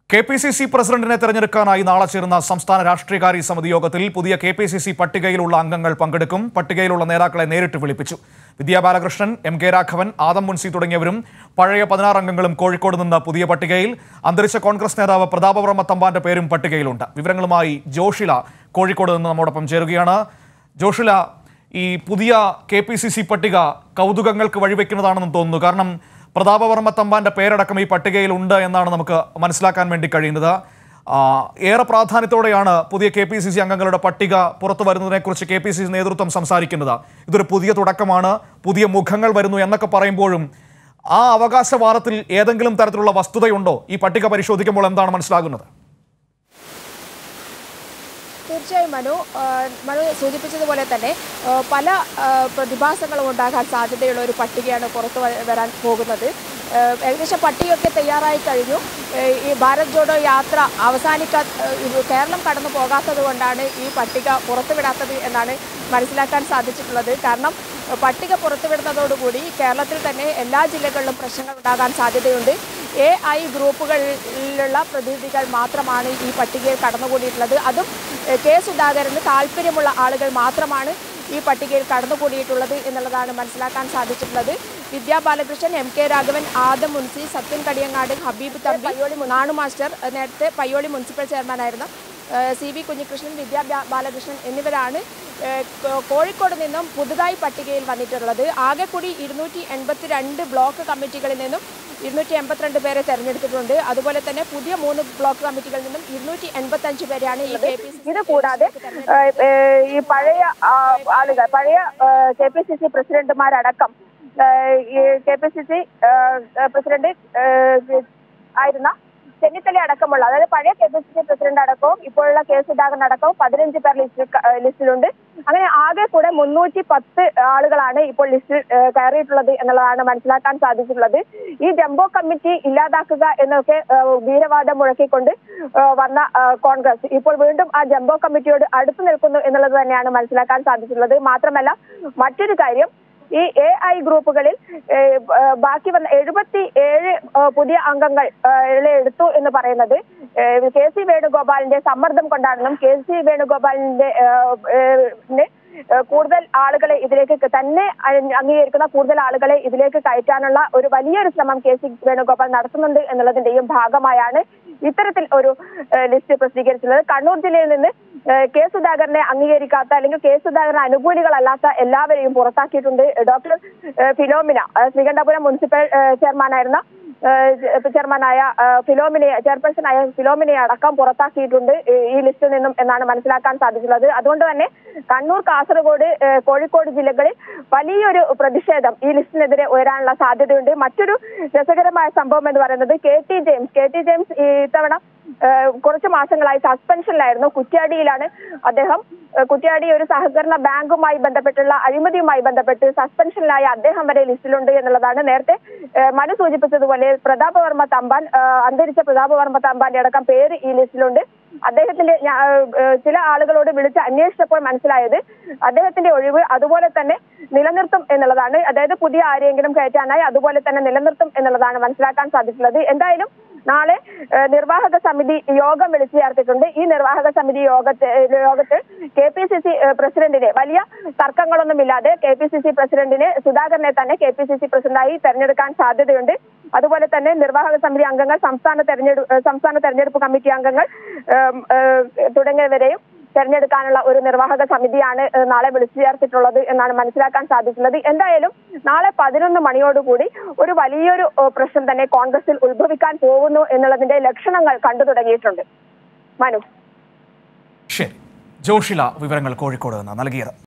K P C C പ്രസിഡന്റിനെ തെരഞ്ഞെടുക്കാനായി നാളെ ചേരുന്ന സംസ്ഥാന രാഷ്ട്രീയകാര്യ സമിതി യോഗത്തിൽ പുതിയ കെ പി സി സി പട്ടികയിലുള്ള അംഗങ്ങൾ പങ്കെടുക്കും പട്ടികയിലുള്ള നേതാക്കളെ നേരിട്ട് വിളിപ്പിച്ചു വിദ്യാ ബാലകൃഷ്ണൻ എം കെ രാഘവൻ ആദം മുൻസി തുടങ്ങിയവരും പഴയ പതിനാറ് അംഗങ്ങളും കോഴിക്കോട് നിന്ന് പുതിയ പട്ടികയിൽ അന്തരിച്ച കോൺഗ്രസ് നേതാവ് പ്രതാപവർമ്മ തമ്പാന്റെ പേരും പട്ടികയിലുണ്ട് വിവരങ്ങളുമായി ജോഷില കോഴിക്കോട് നിന്ന് നമ്മോടൊപ്പം ചേരുകയാണ് ജോഷില ഈ പുതിയ കെ പി സി സി പട്ടിക കൗതുകങ്ങൾക്ക് വഴിവെക്കുന്നതാണെന്ന് തോന്നുന്നു കാരണം പ്രതാപവർമ്മ തമ്പാന്റെ പേരടക്കം ഈ പട്ടികയിൽ ഉണ്ട് എന്നാണ് നമുക്ക് മനസ്സിലാക്കാൻ വേണ്ടി കഴിയുന്നത് ആ, ഏറെ പ്രാധാന്യത്തോടെയാണ് പുതിയ കെ പി സി സി അംഗങ്ങളുടെ പട്ടിക പുറത്തു വരുന്നതിനെക്കുറിച്ച് കെ പി സി സി നേതൃത്വം സംസാരിക്കുന്നത് ഇതൊരു പുതിയ തുടക്കമാണ് പുതിയ മുഖങ്ങൾ വരുന്നു എന്നൊക്കെ പറയുമ്പോഴും ആ അവകാശവാദത്തിൽ ഏതെങ്കിലും തരത്തിലുള്ള വസ്തുതയുണ്ടോ ഈ പട്ടിക പരിശോധിക്കുമ്പോൾ എന്താണ് മനസ്സിലാകുന്നത് തീർച്ചയായും മനു ആ, മനു സൂചിപ്പിച്ചതുപോലെ തന്നെ ആ, പല ആ, പ്രതിഭാസങ്ങളും ഉണ്ടാകാൻ സാധ്യതയുള്ള ഒരു പട്ടികയാണ് പുറത്തു വ- വരാൻ പോകുന്നത് ആ, ഏകദേശം പട്ടികയൊക്കെ തയ്യാറായി കഴിഞ്ഞു ഏ, ഈ ഭാരത് ജോഡോ യാത്ര അവസാനിക്കാ ഇത് കേരളം കടന്നു പോകാത്തത് കൊണ്ടാണ് ഈ പട്ടിക പുറത്തുവിടാത്തത് എന്നാണ് മനസ്സിലാക്കാൻ സാധിച്ചിട്ടുള്ളത് കാരണം ആ, പട്ടിക പുറത്തുവിടുന്നതോടുകൂടി കേരളത്തിൽ തന്നെ എല്ലാ ജില്ലകളിലും പ്രശ്നങ്ങൾ ഉണ്ടാകാൻ സാധ്യതയുണ്ട് എ ഐ ഗ്രൂപ്പുകളിലുള്ള പ്രതിനിധികൾ മാത്രമാണ് ഈ പട്ടികയിൽ കടന്നുകൂടിയിട്ടുള്ളത് അതും എ, കെ സുധാകരന് താല്പര്യമുള്ള ആളുകൾ മാത്രമാണ് ഈ പട്ടികയിൽ കടന്നുകൂടിയിട്ടുള്ളത് എന്നുള്ളതാണ് മനസ്സിലാക്കാൻ സാധിച്ചിട്ടുള്ളത് Vidya Balakrishnan M K Raghavan Adam Munsi Sathyan Kadiyangad Habeeb Thampi Payyoli Nanu master ഏ, നേരത്തെ പയ്യോളി മുനിസിപ്പൽ ചെയർമാനായിരുന്ന ഏ, സി വി കുഞ്ഞികൃഷ്ണൻ വിദ്യാ ബാ- ബാലകൃഷ്ണൻ എന്നിവരാണ് ഏ, കോ- കോഴിക്കോട് നിന്നും പുതുതായി പട്ടികയിൽ വന്നിട്ടുള്ളത് ആകെ കൂടി ഇരുന്നൂറ്റി എൺപത്തി രണ്ട് ബ്ലോക്ക് കമ്മിറ്റികളിൽ നിന്നും ഇരുന്നൂറ്റി എൺപത്തിരണ്ട് പേരെ തെരഞ്ഞെടുത്തിട്ടുണ്ട് അതുപോലെ തന്നെ പുതിയ മൂന്ന് ബ്ലോക്ക് കമ്മിറ്റികളിൽ നിന്നും ഇരുന്നൂറ്റി എൺപത്തി അഞ്ച് പേരെയാണ് ഈ കെ പി സി ഇത് കൂടാതെ ഏഹ്, ഏഹ്, ഈ പഴയ ആ, ആളുകൾ പഴയ കെ പി സി സി പ്രസിഡന്റുമാരടക്കം ഏഹ്, ഈ K P C C president ഏഹ്, ആയിരുന്ന ചെന്നിത്തല അടക്കമുള്ള അതായത് പഴയ K P C C president അടക്കവും ഇപ്പോഴുള്ള കെ സുധാകരൻ അടക്കവും പതിനഞ്ച് പേർ ലിസ്റ്റിൽ ക- ഏഹ്, ലിസ്റ്റിലുണ്ട് അങ്ങനെ ആകെ കൂടെ മുന്നൂറ്റി പത്ത് ആളുകളാണ് ഇപ്പോൾ ലിസ്റ്റിൽ ഏഹ്, കയറിയിട്ടുള്ളത് എന്നുള്ളതാണ് മനസ്സിലാക്കാൻ സാധിച്ചിട്ടുള്ളത് ഈ ജംബോ കമ്മിറ്റി ഇല്ലാതാക്കുക എന്നൊക്കെ ഏഹ്, വീരവാദം മുഴക്കിക്കൊണ്ട് ഏഹ്, വന്ന ഏഹ്, കോൺഗ്രസ് ഇപ്പോൾ വീണ്ടും ആ ജംബോ കമ്മിറ്റിയോട് അടുത്തു നിൽക്കുന്നു എന്നുള്ളത് തന്നെയാണ് മനസ്സിലാക്കാൻ സാധിച്ചിട്ടുള്ളത് മാത്രമല്ല മറ്റൊരു കാര്യം ഈ എ ഐ ഗ്രൂപ്പുകളിൽ ഏഹ്, ഏഹ്, ബാക്കി വന്ന എഴുപത്തി ഏഴ് ഏഹ്, പുതിയ അംഗങ്ങൾ ഏഹ്, എടുത്തു എന്ന് പറയുന്നത് ഏഹ്, കെ സി വേണുഗോപാലിന്റെ സമ്മർദ്ദം കൊണ്ടാണെന്നും കെ സി വേണുഗോപാലിന്റെ ഏഹ്, ഏഹ്, ന്റെ, ഏഹ്, കൂടുതൽ ആളുകളെ ഇതിലേക്ക് ക- തന്നെ അ- അംഗീകരിക്കുന്ന കൂടുതൽ ആളുകളെ ഇതിലേക്ക് കയറ്റാനുള്ള ഒരു വലിയൊരു ശ്രമം കെ സി വേണുഗോപാൽ നടത്തുന്നുണ്ട് എന്നുള്ളതിന്റെയും ഭാഗമായാണ് ഇത്തരത്തിൽ ഒരു ഏഹ്, ലിസ്റ്റ് പ്രസിദ്ധീകരിച്ചിട്ടുള്ളത് കണ്ണൂർ ജില്ലയിൽ നിന്ന് ഏഹ്, കെ സുധാകരനെ അംഗീകരിക്കാത്ത അല്ലെങ്കിൽ കെ സുധാകരൻ അനുകൂലികളല്ലാത്ത എല്ലാവരെയും പുറത്താക്കിയിട്ടുണ്ട് ഡോക്ടർ ഏഹ്, ഫിലോമിന ഏഹ്, ശ്രീകണ്ഠപുരം മുനിസിപ്പൽ ഏഹ്, ചെയർമാനായിരുന്ന ഏഹ്, ചെയർമാനായ ഏഹ്, ഫിലോമിനെ ചെയർപേഴ്സണായ ഫിലോമിനെ അടക്കം പുറത്താക്കിയിട്ടുണ്ട് ഈ- ഈ ലിസ്റ്റിൽ നിന്നും എന്നാണ് മനസ്സിലാക്കാൻ സാധിച്ചിട്ടുള്ളത് അതുകൊണ്ട് തന്നെ കണ്ണൂർ കാസർഗോഡ് ഏഹ്, കോഴിക്കോട് ജില്ലകളിൽ വലിയൊരു പ്രതിഷേധം ഈ ലിസ്റ്റിനെതിരെ ഉയരാനുള്ള സാധ്യതയുണ്ട് മറ്റൊരു രസകരമായ സംഭവം എന്ന് പറയുന്നത് K T James K T James ഈ ഇത്തവണ ഏഹ്, കുറച്ച് മാസങ്ങളായി സസ്പെൻഷനിലായിരുന്നു കുറ്റ്യാടിയിലാണ് അദ്ദേഹം ഏഹ്, കുറ്റ്യാടി ഒരു സഹകരണ ബാങ്കുമായി ബന്ധപ്പെട്ടുള്ള അഴിമതിയുമായി ബന്ധപ്പെട്ട് സസ്പെൻഷനിലായ അദ്ദേഹം വരെ ലിസ്റ്റിലുണ്ട് എന്നുള്ളതാണ് നേരത്തെ ഏഹ്, മനു സൂചിപ്പിച്ചതുപോലെ പ്രതാപവർമ്മ തമ്പാൻ ഏഹ്, അന്തരിച്ച പ്രതാപവർമ്മ തമ്പാന്റെ അടക്കം പേര് ഈ ലിസ്റ്റിലുണ്ട് അദ്ദേഹത്തിന്റെ ഞാ- ഏഹ്, ചില ആളുകളോട് വിളിച്ച് അന്വേഷിച്ചപ്പോൾ മനസ്സിലായത് അദ്ദേഹത്തിന്റെ ഒഴിവ് അതുപോലെ തന്നെ നിലനിർത്തും എന്നുള്ളതാണ് അതായത് പുതിയ ആരെങ്കിലും കയറ്റാനായി അതുപോലെ തന്നെ നിലനിർത്തും എന്നുള്ളതാണ് മനസ്സിലാക്കാൻ സാധിച്ചിട്ടുള്ളത് എന്തായാലും നാളെ ഏഹ്, നിർവാഹക സമിതി യോഗം വിളിച്ചു ചേർത്തിട്ടുണ്ട് ഈ നിർവാഹക സമിതി യോഗത്തെ യോഗത്തിൽ കെ പി സി സി പ്രസിഡന്റിനെ വലിയ തർക്കങ്ങളൊന്നുമില്ലാതെ കെ പി സി സി പ്രസിഡന്റിനെ സുധാകരനെ തന്നെ കെ പി സി സി പ്രസിഡന്റായി തെരഞ്ഞെടുക്കാൻ സാധ്യതയുണ്ട് അതുപോലെ തന്നെ നിർവാഹക സമിതി അംഗങ്ങൾ സംസ്ഥാന തെരഞ്ഞെടുപ്പ് സംസ്ഥാന തെരഞ്ഞെടുപ്പ് കമ്മിറ്റി അംഗങ്ങൾ ഏം, ഏഹ്, തുടങ്ങിയവരെയും തെരഞ്ഞെടുക്കാനുള്ള ഒരു നിർവാഹക സമിതിയാണ് ഏഹ്, നാളെ വിളിച്ചു ചേർത്തിട്ടുള്ളത് എന്നാണ് മനസ്സിലാക്കാൻ സാധിച്ചിട്ടുള്ളത് എന്തായാലും നാളെ പതിനൊന്ന് മണിയോടുകൂടി ഒരു വലിയൊരു ഏഹ്, പ്രശ്നം തന്നെ കോൺഗ്രസിൽ ഉത്ഭവിക്കാൻ പോകുന്നു എന്നുള്ളതിന്റെ ലക്ഷണങ്ങൾ കണ്ടു തുടങ്ങിയിട്ടുണ്ട് മനു ശരി ജോഷില വിവരങ്ങൾ കോഴിക്കോട് നിന്ന് നൽകിയത്